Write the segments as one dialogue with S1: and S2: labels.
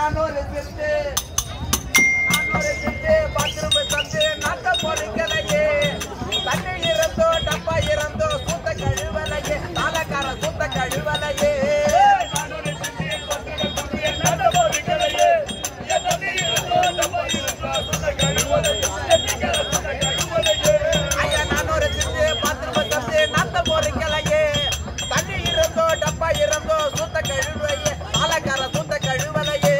S1: நானூறு சித்து நானூறு சித்து பத்திரம்பு சத்து நாட்ட பொறுக்கலையே தண்ணி இறந்தோ டப்பா இறந்தோ சூத்த கழுவலையே தாளக்கார சூத்த கழுவலையே ஐயா நானூறு சித்து பத்திரம்பு சத்து நாட்ட பொறுக்கலையே தண்ணி இறந்தோ டப்பா இறந்தோ சூத்த கழுவலையே தாளக்கார சூத்த கழுவலையே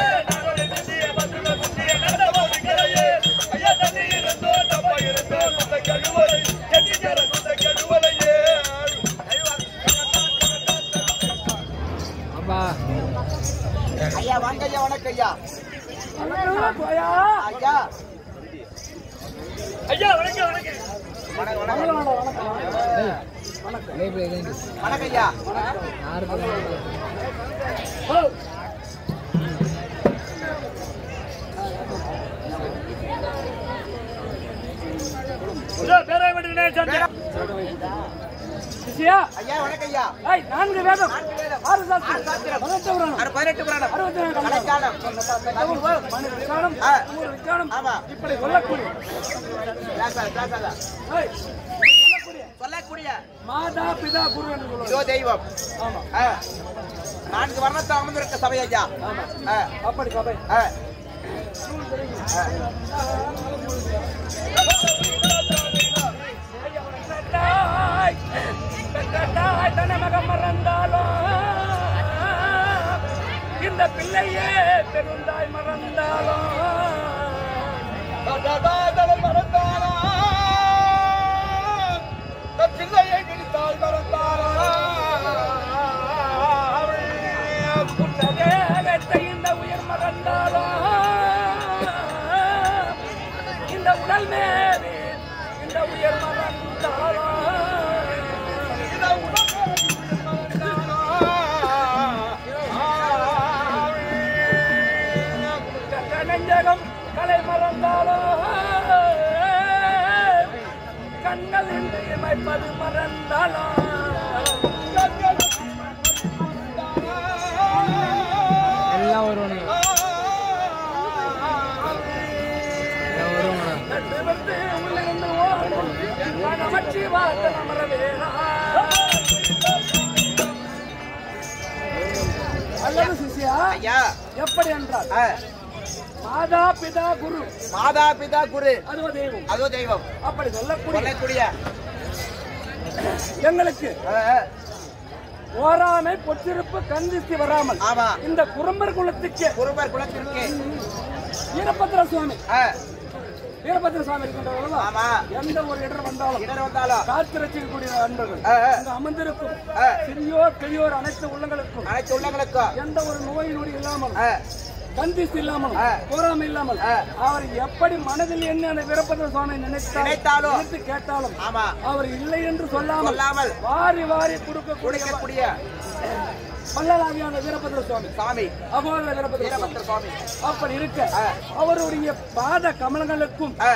S1: ஐயா வாங்க ஐயா வணக்கம் ஐயா ஐயா
S2: ஐயா வணக்கம் வணக்கம்
S1: வணக்கம் ஐயா
S2: இதோ பேரை விட்டுனே சொன்னேன் சிசியா
S1: ஐயா வணக்கம் ஐயா
S2: ஏய் நான்கு வேதம்
S1: நான்கு வேதம்.
S2: ஆறு சாஸ்திரம்
S1: ஆறு சாஸ்திரம்.
S2: பதினெட்டு புராணம்
S1: அறு பதினெட்டு புராணம்
S2: அறுபத்தி நாலு
S1: கலைக்காலம்
S2: மனு விஞ்ஞானம்
S1: ஆ.
S2: மூணு விஞ்ஞானம்
S1: ஆமா.
S2: இப்படி சொல்லக்கூடிய
S1: பேசாத, பேசாத.
S2: ஏய், இப்படி சொல்லக்கூடிய
S1: சொல்லக்கூடிய
S2: மாதா பிதா குரு என்று சொல்லுவாங்க
S1: இதோ தெய்வம்
S2: ஆமா
S1: ஆ. நான்கு வர்ணத்தை அமர்ந்திருக்க சபை ஐயா
S2: ஆமா
S1: ஆ.
S2: அப்படி சபை
S1: ஆ.
S2: பெற்றாய், பெற்றாய் தன மகம் மறந்தாலும் இந்த பிள்ளையே பெருந்தாய் மறந்தாலும் புத்தகத்தை இந்த உயிர் மறந்தாலும் இந்த உடல் மேலே இந்த உயிர் மறந்தாலும் கற்ற நெஞ்சகம் கலை மறந்தாலும் கண்கள் இன்றி இமைப்பது மறந்தாலும்
S3: எல்லாம் வருவானுங்க எல்லாம் வருவாங்கடா
S2: நட்டு வந்து உள்ளிருந்து ஓடும் மனமற்றி வார்த்தை அமர வேணா அல்லது சிசியா
S1: ஐயா
S2: எப்படி என்றால்
S1: ஆ.
S2: மாதா பிதா குரு
S1: மாதா பிதா குரு
S2: அதுவ தெய்வம்
S1: அதோ தெய்வம்
S2: அப்படி சொல்லக்கூடிய
S1: சொல்லக்கூடிய
S2: எங்களுக்கு
S1: ஆ, ஆ.
S2: ஓராமை பொற்றிருப்பு கந்திஸ்தி வராமல்
S1: ஆமா
S2: இந்த குறும்பர் குலத்துக்கு
S1: குருபர் குலத்திற்கு
S2: வீரபத்ர சுவாமி
S1: ஆ.
S2: வீரபத்ர சுவாமி இருக்கின்றவர்கள்
S1: ஆமா
S2: எந்த ஒரு இடர் வந்தாலும்
S1: இடர் வந்தாலும்
S2: காத்து ரசிக்கக்கூடிய அன்பர்கள்
S1: ஆ, ஆ.
S2: இங்கு அமர்ந்திருக்கும்
S1: ஆ.
S2: சிறியோர் பெரியோர் அனைத்து உள்ளங்களுக்கும்
S1: அனைத்து உள்ளங்களுக்கும்
S2: எந்த ஒரு நோய் நொடி இல்லாமல்
S1: ஆ.
S2: கந்திஸ் இல்லாமல்
S1: ஆ.
S2: போராமை இல்லாமல்
S1: ஆ.
S2: அவர் எப்படி மனதில் என்ன அந்த வீரபத்ர சுவாமி நினைத்தால்
S1: நினைத்தாலும்.
S2: நினைத்து கேட்டாலும்
S1: ஆமா
S2: அவர் இல்லை என்று சொல்லாமல்
S1: சொல்லாமல்
S2: வாரி வாரி கொடுக்கக்கூடிய
S1: குடிக்கக்கூடிய
S2: பல்லலாவியான வீரபத்ர சுவாமி
S1: சாமி
S2: அகோர வீரபத்ர சுவாமி
S1: வீரபத்திர சுவாமி
S2: அப்படி இருக்க
S1: ஆ.
S2: அவருடைய பாத கமலங்களுக்கும்
S1: ஆ.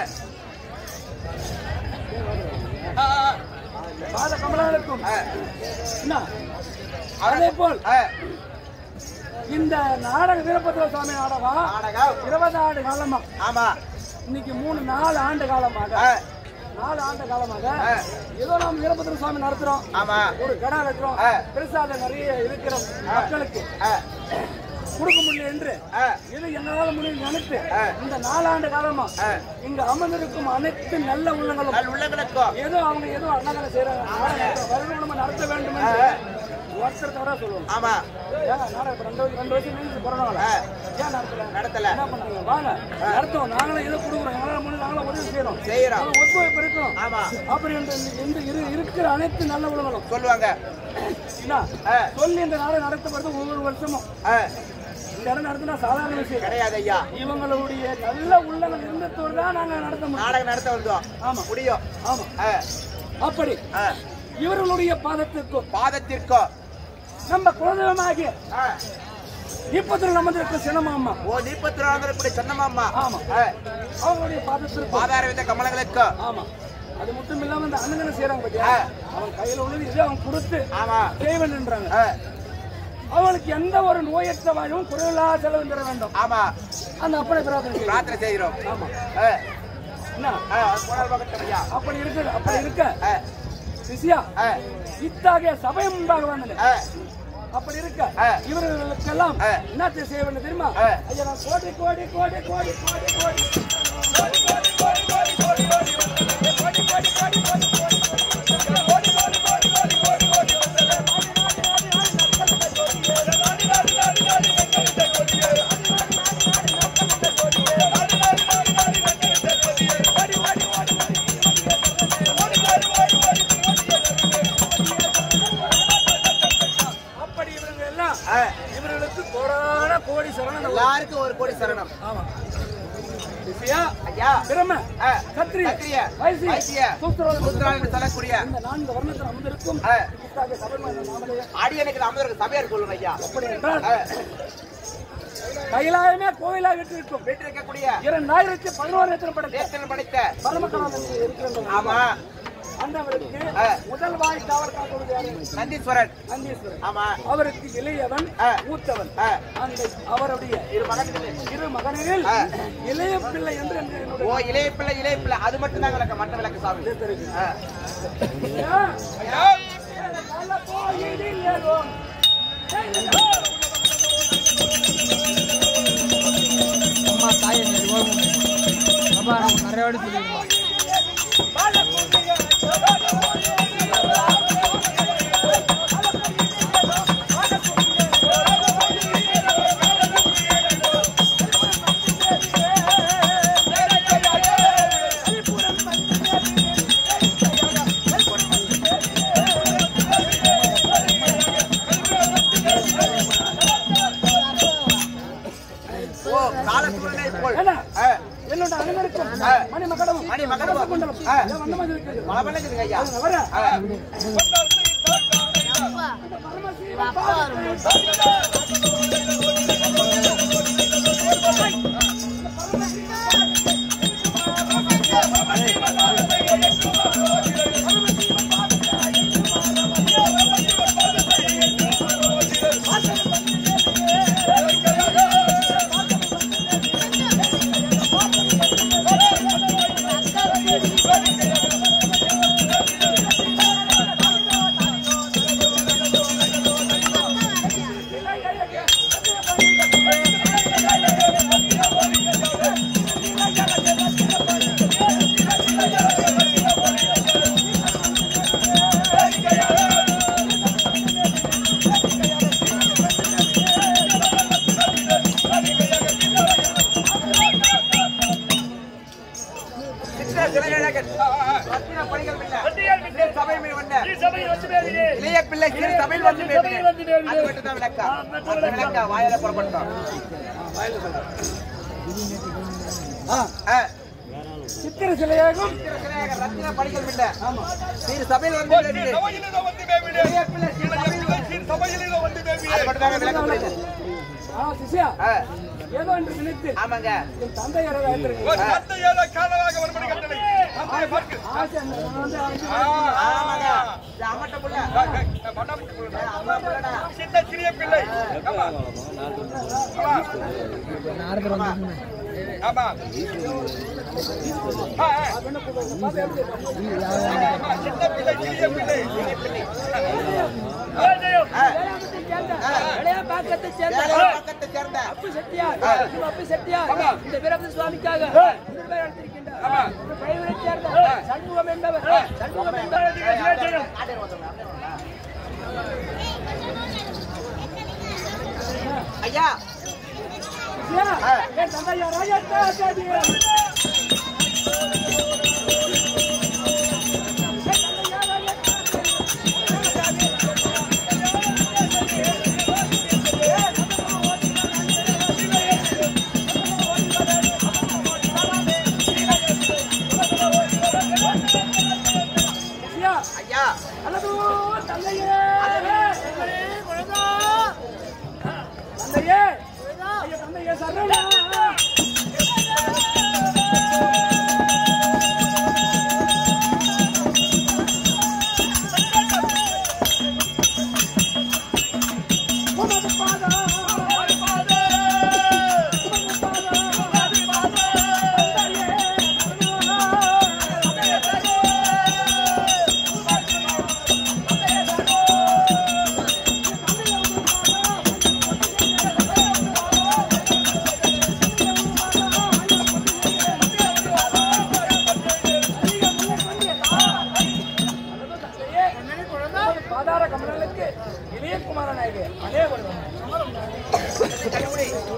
S1: ஆ,
S2: பாத கமலங்களுக்கும்
S1: ஆ.
S2: என்ன? அதே போல்
S1: ஆ.
S2: இந்த நாடக வீரபத்ர சுவாமி நாடகம்
S1: நாடகம்
S2: இருபது ஆண்டு காலமா
S1: ஆமா
S2: இன்னைக்கு மூணு நாலு ஆண்டு காலமாக
S1: ஆ.
S2: நாலு ஆண்டு காலமாக
S1: ஆ.
S2: ஏதோ நாம் வீரபத்ர சுவாமி நடத்துறோம்
S1: ஆமா
S2: ஒரு கடை வைக்கிறோம்
S1: ஆ.
S2: பெருசாக நிறைய இருக்கிற மக்களுக்கு
S1: ஆ.
S2: கொடுக்க முடியல என்று
S1: ஆ.
S2: இது என்னால முடியும் நினைத்து
S1: ஆ.
S2: இந்த நாலாண்டு காலமா
S1: ஆ.
S2: இங்க அமர்ந்திருக்கும் அனைத்து நல்ல உள்ளங்களும்
S1: நல் உள்ளங்களுக்கும்
S2: ஏதோ அவங்க ஏதோ அன்னதானம் செய்யறாங்க நாடகம் வருடம் நம்ம நடத்த வேண்டும் என்று ஒருத்தர் தவிர சொல்லுவோம்
S1: ஆமா
S2: ஏங்க நாடகம் இப்ப ரெண்டு வருஷம் ரெண்டு வருஷம் மீன்ஸ் கொரோனாவில்
S1: ஆ.
S2: ஏன் நடத்தல
S1: நடத்தல
S2: என்ன பண்றீங்க வாங்க நடத்துவோம் நாங்களும் ஏதோ கொடுக்குறோம் எங்களால முடியும் நாங்களும் உதவி செய்யறோம்
S1: செய்யறோம்
S2: நாங்க ஒத்துழைப்பு இருக்கிறோம்
S1: ஆமா
S2: அப்படி இந்த இந்த இரு- இருக்கிற அனைத்து நல்ல உள்ளங்களும்
S1: சொல்லுவாங்க
S2: என்ன
S1: ஆ.
S2: சொல்லி இந்த நாடகம் நடத்தப்படுது ஒவ்வொரு வருஷமும்
S1: ஆ.
S2: இந்த இடம் நடத்தினா சாதாரண விஷயம்
S1: கிடையாது ஐயா
S2: இவங்களுடைய நல்ல உள்ளங்கள் இருந்ததோடு தான் நாங்க நடத்த முடியும்
S1: நாடகம் நடத்த வந்தோம்
S2: ஆமா
S1: முடியும்
S2: ஆமா
S1: ஆ.
S2: அப்படி
S1: ஆ.
S2: இவர்களுடைய பாதத்திற்கும்
S1: பாதத்திற்கும்
S2: நம்ம குலதெய்வமாகிய
S1: ஆ.
S2: இப்பத்தில் நமக்கு சினமாமா
S1: ஓ தீபத்திராந்திரப்படி சொன்னமாம்மா
S2: ஆமா
S1: ஆ.
S2: அவங்களுடைய பாதத்திற்கும்
S1: பாதார வித கமலங்களுக்கும்
S2: ஆமா அது மட்டும் இல்லாம இந்த அண்ணங்களை செய்யறாங்க பாத்தியா
S1: ஆ.
S2: அவன் கையில உள்ளது இது அவன் கொடுத்து
S1: ஆமா
S2: செய்வன்ன்றாங்க
S1: ஆ.
S2: அவளுக்கு எந்த ஒரு நோயற்ற வாழ்வும் குறைவில்லாத செலவு தர வேண்டும்
S1: ஆமா
S2: அந்த அப்பனை பிரார்த்தனை செய்யும்
S1: பிரார்த்தனை செய்கிறோம்
S2: ஆமா
S1: ஆ,
S2: என்ன
S1: ஆ, கோணல் பக்கத்து ஐயா
S2: அப்படி இருக்கு அப்படி இருக்க
S1: ஆ,
S2: சிசியா
S1: ஆ,
S2: இத்தகைய சபை முன்பாக வந்தது
S1: ஆ,
S2: அப்படி இருக்க
S1: ஆ.
S2: இவர்களுக்கெல்லாம்
S1: ஆ.
S2: என்னத்தை செய்ய வேண்டும் தெரியுமா
S1: ஆ.
S2: ஐயா நான் கோடி கோடி கோடி கோடி கோடி கோடி கோடி கோடி கோடி கோடி கோடி கோடி கோடி கோடி கோடி கோடி அப்படி இவங்க எல்லாம்
S1: ஆ.
S2: இவர்களுக்கு கோடான கோடி சரணம்
S1: எல்லாருக்கும் ஒரு கோடி சரணம்
S2: ஆமா சிசியா
S1: ஐயா
S2: பிரம்ம
S1: ஆ,
S2: கத்திரி
S1: கத்திரிய,
S2: வைசிய
S1: வைசிய,
S2: சூத்திரவாதம்
S1: சூத்திரவாதம் என்று சொல்லக்கூடிய
S2: இந்த நான்கு வர்ணத்தில் அமர்ந்திருக்கும்
S1: ஆ.
S2: இத்தகைய சபை நாமளே
S1: அடியனுக்கு அமர்ந்தருக்கு சபையார் சொல்லுங்க ஐயா
S2: அப்படி என்றால்
S1: ஆ,
S2: கைலாயமே கோவிலாக இருக்கும்
S1: வீட்டில் இருக்கக்கூடிய
S2: இரண்டாயிரத்தி பதினோரு எத்தனை படத்தை
S1: தேர்தல் படைத்த
S2: பரமக்கடவுள் இருக்கிறது
S1: ஆமா
S2: அந்தவருக்கு
S1: ஆ.
S2: முதல் வாய் காவல் காக்குவது யாரு
S1: நந்தீஸ்வரன்
S2: நந்தீஸ்வரர்
S1: ஆமா
S2: அவருக்கு இளையவன்
S1: ஆ.
S2: மூத்தவன்
S1: ஆ,
S2: அந்த அவருடைய
S1: இரு மகன்கள்
S2: இரு மகன்களில்
S1: ஆ.
S2: இளைய பிள்ளை என்று என்று என்னுடைய
S1: ஓ இளைய பிள்ளை இளைய பிள்ளை அது மட்டும் தான் விளக்க மற்ற விளக்கு சாமி
S2: தெரியுது.
S1: ஆ.
S2: ஐயா, நல்ல கோயிலில் ஏறுவோம்.
S3: அம்மா தாயை நேரு ஓடும் அப்பா நம்ம நிறைய வாட்டி சொல்லியிருக்கோம்
S1: ஓ கால சூழ்நிலை போல்
S2: என்ன?
S1: ஆ,
S2: என்னோட அனுமதிக்கும்
S1: ஆ.
S2: மணி மகடமும்
S1: மணி மகடமும்.
S2: குண்டலம்
S1: ஆ.
S2: எல்லாம் வந்த மாதிரி இருக்குது.
S1: பல பல இருக்குதுங்க ஐயா
S2: அது வர
S1: ஆ, சித்திர சிலையழகன். ரத்தின பணிகள் மின்ன. சபை மீது வந்த. இளைய பிள்ளை சிறு சபையில் வந்து மேவினேன். அது மட்டும் தான் விளக்கா. அந்த விளக்கா வாயால புறப்பட்டோம்.
S2: ஆ.
S1: ஆ,
S2: சித்திர சிலையாகும்
S1: சித்திர சிலையழகன், ரத்தின பணிகள் மின்ன. சிறு சபையில் வந்து மேவினேன். இளைய பிள்ளை சிறு சபையில் அது மட்டும் தாங்க விளக்க முடியுது.
S2: ஆ சிசியா
S1: ஆ,
S2: ஏதோ என்று நினைத்து
S1: ஆமாங்க
S2: என் தந்தை யாரோ வைத்திருக்கிறார். ஆசை அந்த நான் வந்து அஞ்சு
S1: ஆமாங்க இது அம்மட்ட புள்ள அம்மா புள்ளடா
S3: நாரதர் வந்து
S4: இளையபாக்கத்தை சேர்ந்த
S1: வேலையை பக்கத்தை சேர்ந்த
S4: அப்பு செட்டியார் இவன் அப்பு செட்டியார் இந்த வீரபதி சுவாமிக்காக திரும்ப எடுத்திருக்கின்றார் இந்த பழையவரை சேர்ந்த சண்முகம் என்பவர் சண்முகம் என்பவர்
S1: ஐயா
S2: சிசியா, என் தந்தை யாரோ எட்ட ஆச்சாரியர். சிசியா,
S1: ஐயா
S2: அல்லது தந்தையே தந்தையே ஐயா தந்தையே சரணா உமது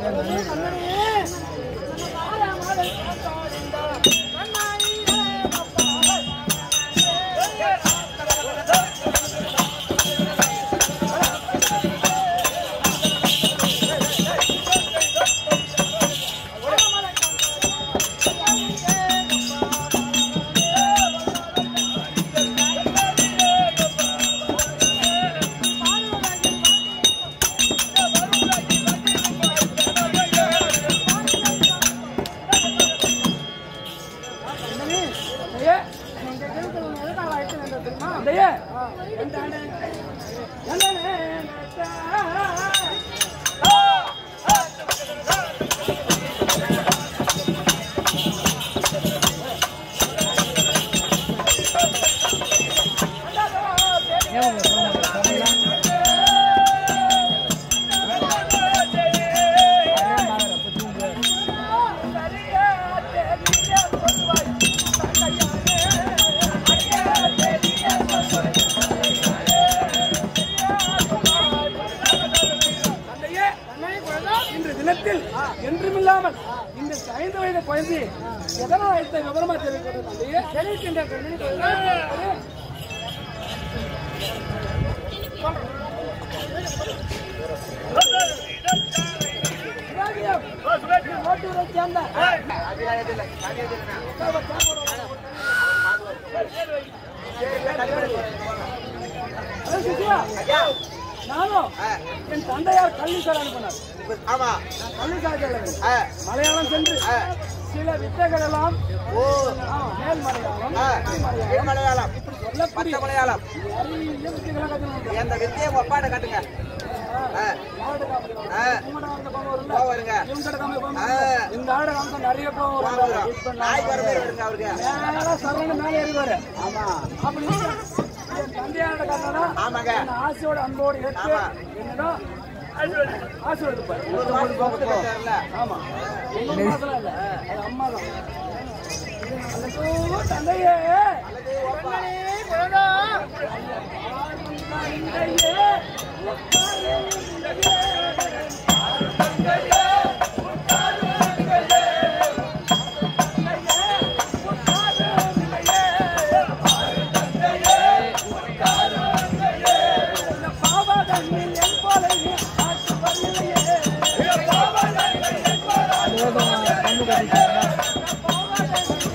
S2: ஐயா, ஐயா, எந்தானே, எந்தானே,
S3: ஏன் சொல்ல மாட்டேன்
S2: தந்தையே, இன்று தினத்தில் என்றுமில்லாமல் இந்த ஐந்து வயது குழந்தை எதனால் அழைத்த விவரமா தெரிவிக்கிறது தந்தையே தெரிவிக்கின்ற ஓட்டூரை சேர்ந்த அஹ் சிசியா, நானும் என் தந்தையார் கல்வி சார் அனுப்பினார்
S1: ஆமா
S2: கல்வி சார்
S1: ஆ,
S2: மலையாளம் சென்று
S1: ஆ.
S2: சில வித்தைகள் எல்லாம்
S1: ஓ
S2: ஆ, மேல் மலையாளம்
S1: ஆ,
S2: கீழ் மலையாளம்
S1: கீழ் மலையாளம்
S2: சொல்லக்கூடிய
S1: பச்சை மலையாளம்
S2: நிறைய வித்தைகளை கற்றுக்கணும்
S1: அந்த வித்தியை உங்க அப்பாட்ட காட்டுங்க ஆ, ஆ, கோவம் வருங்க ஆ.
S2: இந்த ஆடு காமிச்சா நிறைய கோவம்
S1: கோவம்
S2: வரும்.
S1: வரும்.
S2: இப்ப
S1: நாய் வர
S2: நான்
S1: மாதிரி வருங்க அவருக்கு
S2: மேல சரவண மேல ஏறிவாரு ஆமா அப்படி இல்ல. என் தந்தையாரோட கண்ணனா
S1: ஆமாங்க
S2: என்ன ஆசையோட அன்போடு ஏற்று
S1: ஆமா.
S2: என்னதான் ஆசையோடு இருப்பாரு
S1: ஒரு மாசம் கோபத்தை கட்டாருல்ல
S2: ஆமா ஒண்ணும் மாசம்லாம் இல்ல அது அம்மா தான் அல்லது தந்தையே தந்தையே, குழந்தா. தந்தையே, உட்காரு,
S3: கண்ணு கட்டிட்டு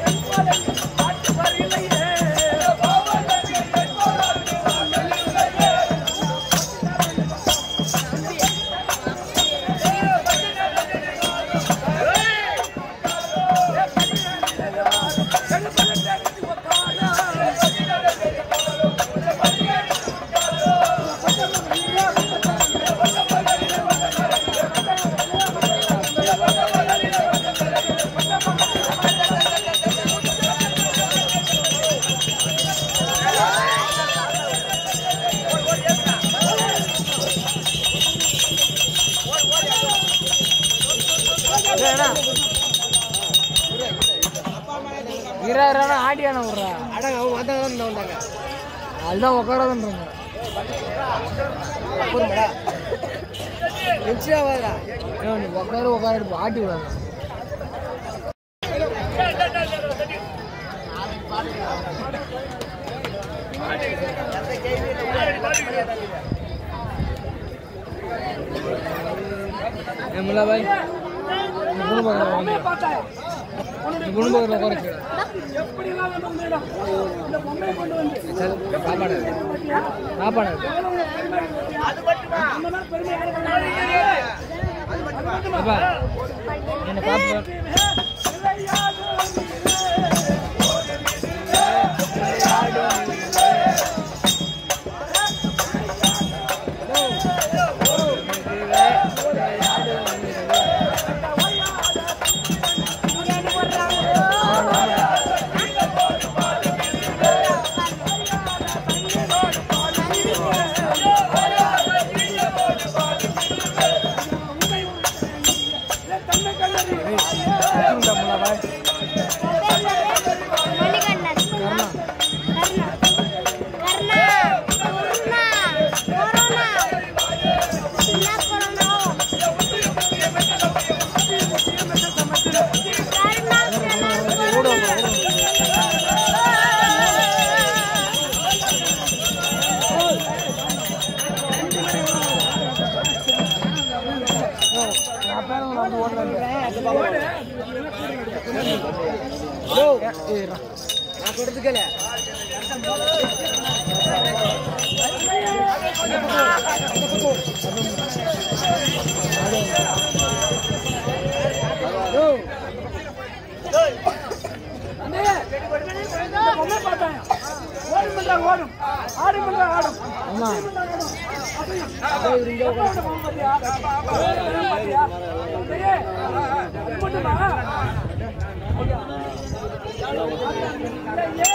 S3: இரா இரா ஆடியான விட்றா
S1: அடங்க அவங்க வந்தாங்க தான் வந்தாங்க
S3: அதுதான் உட்காராதுன்றாங்க
S1: போதுமாடா நிச்சயம் வாடா
S3: ஏன் நீ உட்காரு உட்காரு ஆட்டி விடாங்க ஏன் முல்லா பாய் இந்த குணு பக்கத்தில்
S2: பார்த்தாய்
S3: இந்த குணு பக்கத்தில் உட்கார வச்சு.
S2: எப்படி எல்லாம் வேணும் உங்களிடம்? இந்த பொம்மையை கொண்டு வந்து
S3: சரி, சாப்பாடு சாப்பாடு
S2: அந்த மாதிரி பெருமை யாரும் பண்ண மாட்டாங்க.
S3: அப்பா என்னை பார்த்து
S2: தன்னை கண்டறி
S3: பேரும் நடந்து ஓடுறாங்க ஏய்
S4: நான் கொடுத்து கேளு
S2: அண்ணே, இந்த பொம்மை பார்த்தேன். ஓடும் என்றா ஓடும் ஆடும் என்றா ஆடும்
S3: ஆமா
S2: எப்ப விட்ட பொம்மை பார்த்தியா? ஏய், பார்த்தியா? அண்ணே, அது மட்டுமா? ஐயே,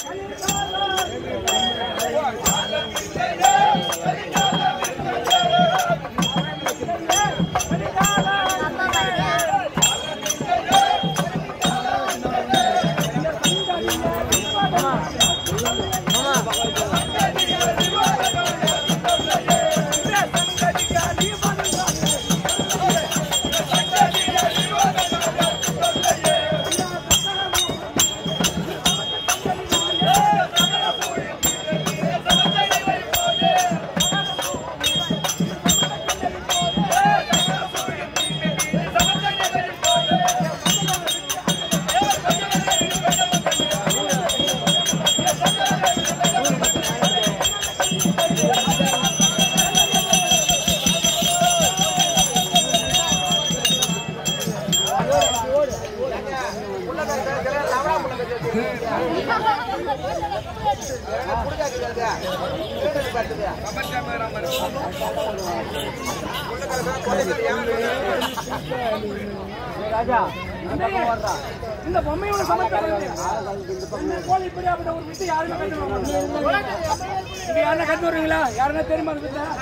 S2: இந்த பொம்மையோட சமத்தம் போல இப்படியாப்பட்ட ஒரு வித்து யாருமே கட்டு இங்க யாருன்னா கட்டு வருவீங்களா யாருன்னா தெரியுமா அந்த வித்தை?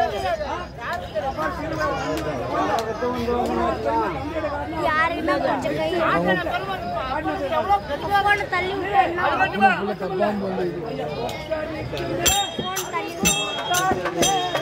S5: யாருக்குன்னா கொஞ்சம் கை போன தள்ளி விட்டு போன் தள்ளி விட்டு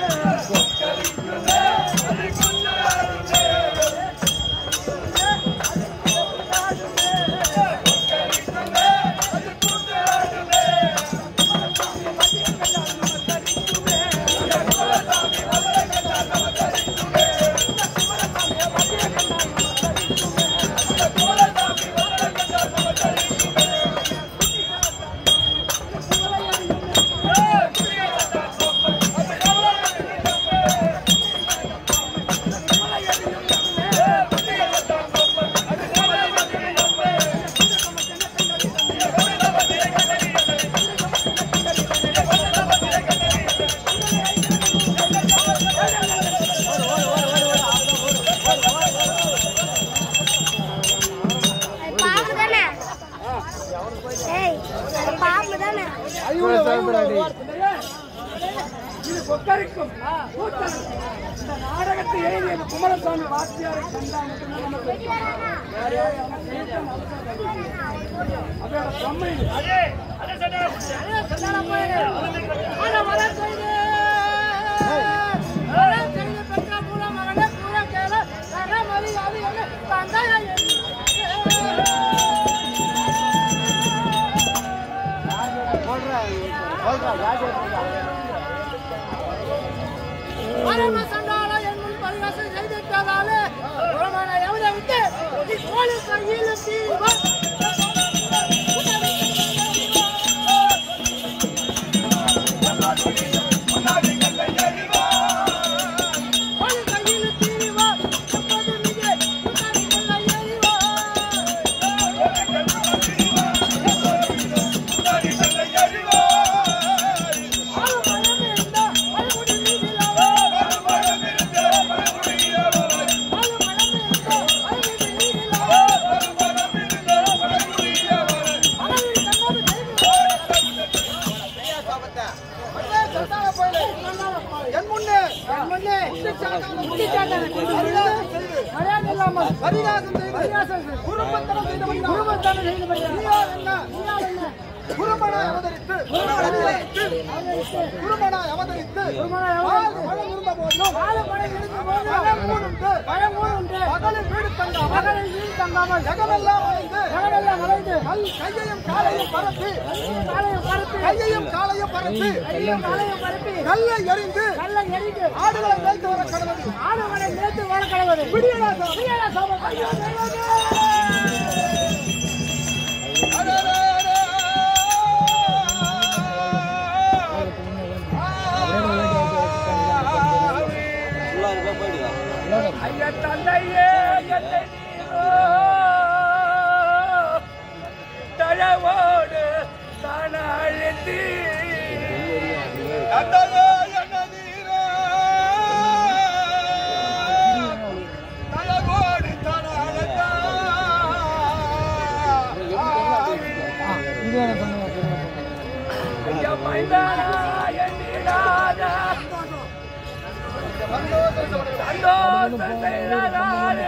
S5: அது பாம்பு தானே ஏய் அது பாம்பு தானே
S2: இது கொக்கரிக்கும் கூட்டம் இந்த நாடகத்தை எழுதிய குமரசாமி வாத்தியாரை கண்டா மட்டும்தான் நமக்கு அதோட பொம்மை இது.
S1: என் முன்னே
S2: மரியாதை இல்லாமல்
S1: பரிகாசம் செய்து
S2: பரிகாசம் செய்து
S1: குறும்பத்தனம் செய்தவன் நான்.
S2: குடும்பத்தான செய்தபடியா?
S1: நீயார் என்ன? குறும்பனாய் அவதரித்து குறும்பனாய் அவதரித்து வாழ் பழம் உருண்ட போதிலும் பழம் உருண்டு பகலில் வீடு தந்த
S4: அகலையில் தங்காமல்
S6: ஜகமெல்லாம் அலைந்து
S4: ஜகமெல்லாம் அலைந்து
S6: கல் கையையும் காலையும் பரப்பி
S4: காலையும் பரப்பி
S6: கையையும் காலையும் பரப்பி
S4: கையும் காலையும் பரப்பி
S6: கல்லை எறிந்து
S4: கல்லை எரிந்து
S6: ஆடுகளை மேய்த்து வர கடவுள்
S4: ஆடுகளை நிறுத்து வாழ கடவுது விடியலா விடியலா சோமம் ஐயோ தெய்வமே ஐயா தந்தையே என்னை நீரோ தழவோடு தான அழைத்து ஐயா மைந்தானா எண்ணிடாத சந்தோஷம் செய்தாரே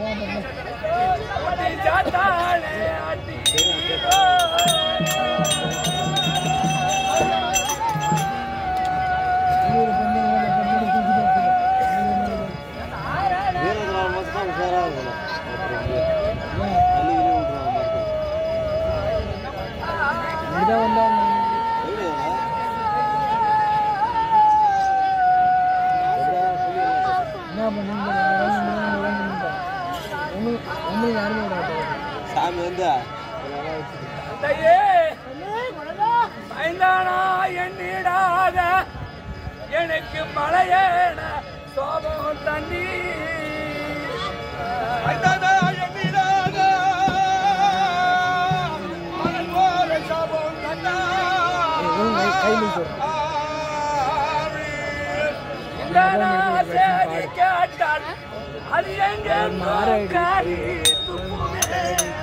S4: அடி ஜாத்தானே அடி
S1: சாமி வந்து
S4: தந்தையே மைந்தானா எண்ணிடாத எனக்கு மலையேன சோபம் தண்ணி இந்த நாசேதி கேட்டால் அது எங்கெங்கோ காரி துப்புமே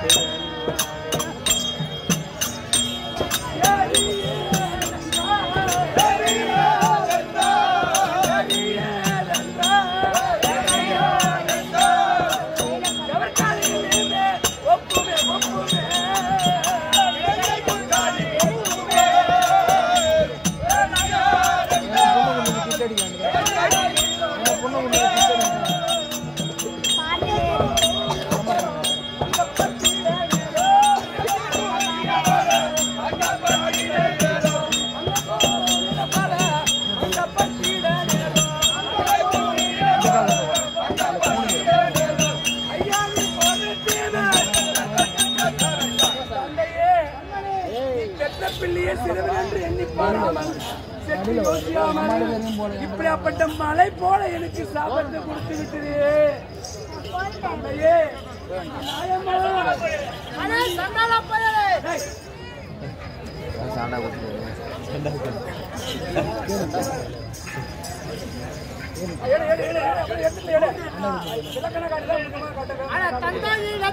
S4: பிள்ளையே சிறுவன் என்று எண்ணி பாராமல் செத்து யோசியாமல் இப்படியாப்பட்ட மலை போல எனக்கு சாபத்தை கொடுத்து விட்டது தந்தையே நியாயமா? டேய், எடு, எடு, எடு, எடு, அப்படியே எடுத்துட்டு எடு. விளக்கணை காட்டுதான் முக்கியமா காட்டுங்க.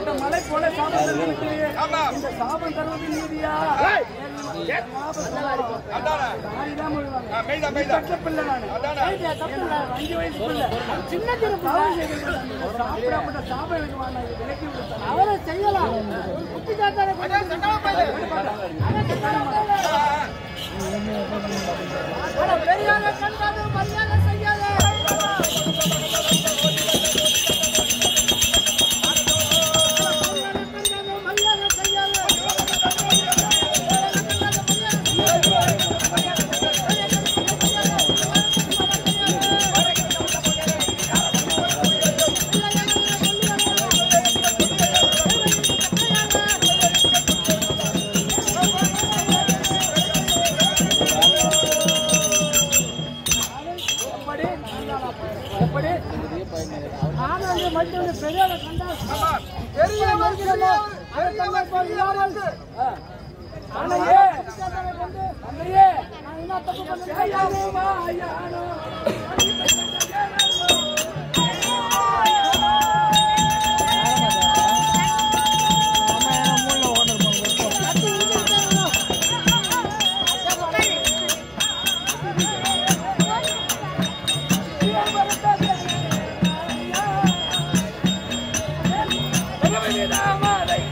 S2: அந்த மலை போல சாபம் தருவது இந்த சாபம் தருவது நீதியா நாடிதான் முழுவாங்க. நீ பெற்ற பிள்ளை நானு. அஞ்சு வயசு பிள்ளை. சின்ன சின்ன பாவம் செய்திருக்கிறேன். சாப்பிடாமட்ட சாபம் எனக்கு வேண்டாம். இது விலக்கி விடு சாமி.
S4: அவரை செய்யலாம் புத்தி காட்டாத பெரியார கண்டாது மரியாதை செய்யாத மரியாதை செய்யாத
S2: எப்படி? எப்படி?
S4: ஆனந்த மனிதனுடைய பெரியார கண்டால்
S6: பெரிய மனுஷன் பெரிய மனுஷன்
S2: அன்னையே, அன்னையே, ஐயானோ வா, ஐயானோ. பகவதிதாமாலை.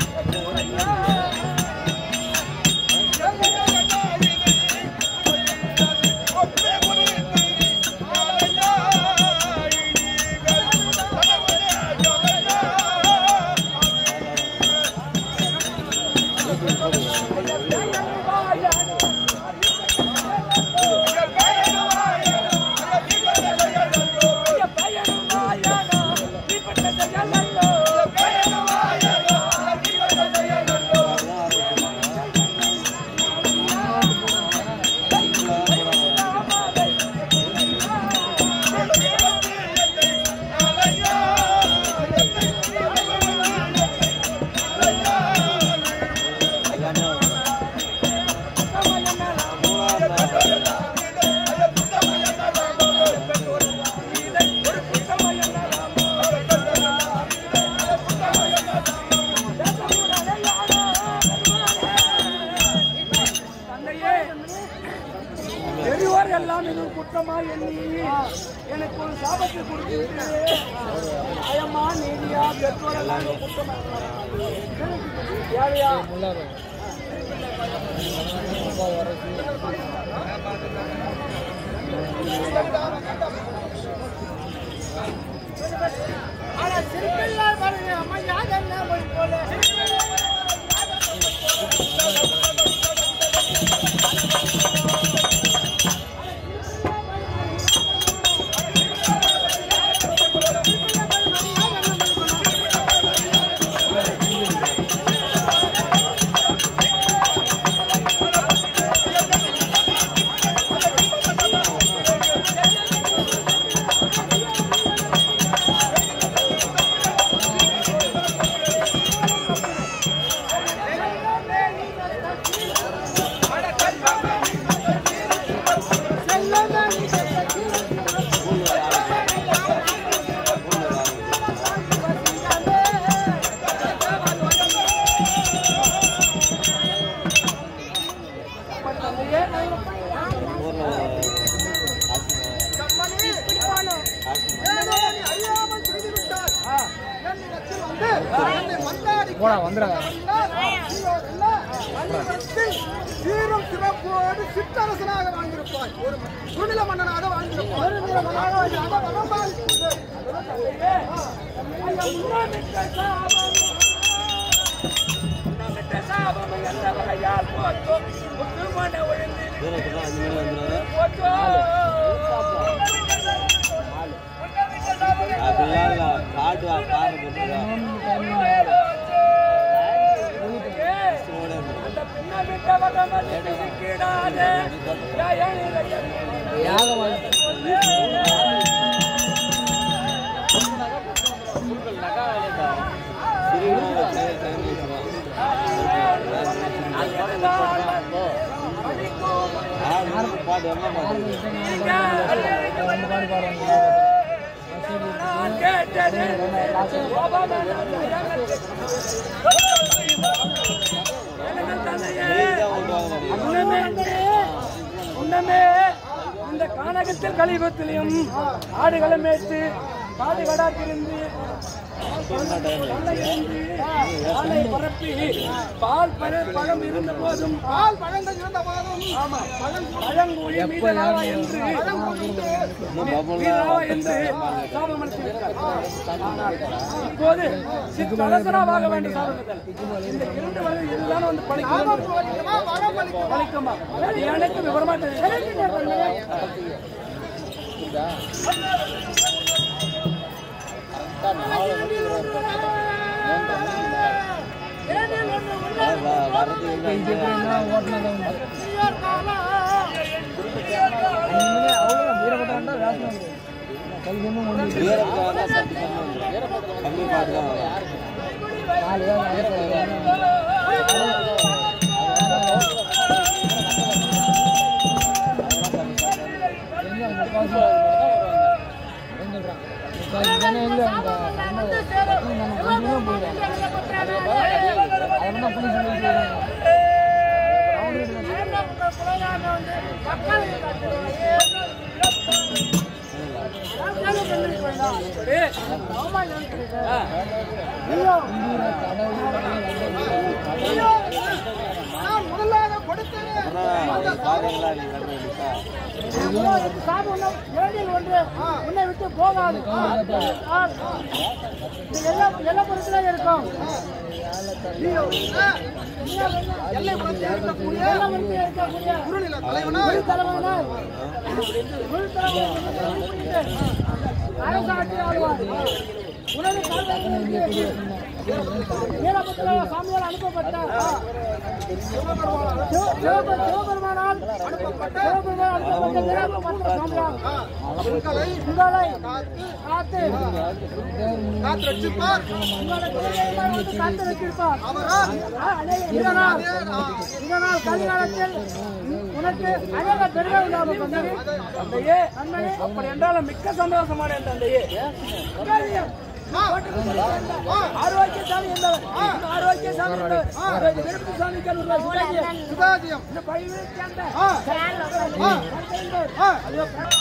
S2: தந்தையே, பெரியவர் எல்லாம் இது ஒரு குற்றமா எண்ணி எனக்கு ஒரு சாபத்தை கொடுத்திருக்கிறே அயமா நீதியா பெற்றோர் எல்லாம் இது குற்றமா ஏழையா
S4: ஆனா சிறுபிள்ளை பாருங்க அம்மா யார் என்ன போல
S6: ஏதோ நீ அறியாமல் செய்துவிட்டாய். என்னிடத்தில் வந்து என்னை மன்றாடி
S3: போடா வந்துடாத
S6: பள்ளிக்கூடத்தில் சீரும் சிறப்போடு சிற்றரசனாக வாழ்ந்திருப்பாய் ஒரு சுனில மன்னனாக வாழ்ந்திருப்பாய் ஒரு நில மன்னனாக வாழ்ந்திருப்பாய். வனமாளி
S2: சாபம் எந்த வகையால் போச்சோ முத்துமன ஒழுங்கு போச்சோ அந்த பின்ன விட்ட வகமதி சிக்கிடாதே கேட்டது கலியுகத்தில் கலியுகத்திலையும் ஆடுகளை மேய்த்து காடு கடா திரிந்து கொள்ளை இருந்து, பாலை பரப்பி பால் பழ பழம் இருந்த போதும்
S6: பால் பழங்கள் இருந்த போதும்
S2: ஆமா பழங்குழி மீதலாவா என்று மீதலாவா என்று சாபம் அளித்திருக்கிறார். ஆனால் இப்போது சிற்றரசனாக வேண்டும் சாபங்கள் இந்த இரண்டு வரை இதுதான் வந்து பழிக்கும் என்று.
S6: பலிக்குமா, வரம் பலிக்குமா?
S2: பழிக்குமா அது எனக்கு விவரமா தெரியும்
S3: இது எப்படின்னா ஓட்டினதை உண்டு இனிமே அவ்வளோ வீரப்பட்டாண்டா வேசனம் கிடையாது கல் ஒன்றும் ஒன்று நாலு பேர் நடக்கிறது எங்க அந்த பாசு என்ன சொல்றான் தானே எங்க அந்த நம்ம கொஞ்சமாக போயிடும் அதெல்லாம் புளிச்சு போயிட்டு
S6: நான் முதலாக கொடுத்தேன் அந்த
S2: உன்னை விட்டு போகாது எல்லா பொருட்களும் இருக்கும்
S6: எல்லை புறத்தில் இருக்கக்கூடிய
S2: எல்லா பொருட்களும் இருக்கக்கூடிய
S6: குறுநில தலைவனாய்
S2: ஒரு தலைவனால் ஒரு தலைவனால் அரசாட்சி ஆளுவார் உனது தலைவர்களுக்கு வீரபத்ர சாமியால் அனுப்பப்பட்டார் சிவ- சிவபெ- சிவபெருமானால் அனுப்பப்பட்ட சிவபெருமானால் அனுப்பப்பட்ட வீரபத்ர சாமியால்
S6: உங்களை
S2: உங்களை
S6: காத்து
S2: காத்து
S6: காத்து ரட்சிப்பார்
S2: உங்களை குலதெய்வமாக வந்து காத்து வைத்திருப்பார்
S6: அவரால்
S2: இதனால் இதனால் கலிகாலத்தில் உனக்கு அழக பெருமை உண்டாகும் தந்தையே தந்தையே தந்தையே அப்படி என்றாலும் மிக்க சந்தோஷமான தந்தையே ஆரோக்கியசாமி என்பவர் இந்த ஆரோக்கியசாமி என்பவர் விருப்ப சாமிக்கு ஒரு
S6: சுதாஜியம்
S2: இந்த பழிவை சேர்ந்த
S6: ஆ
S2: ஆ.
S6: ஆ
S2: அது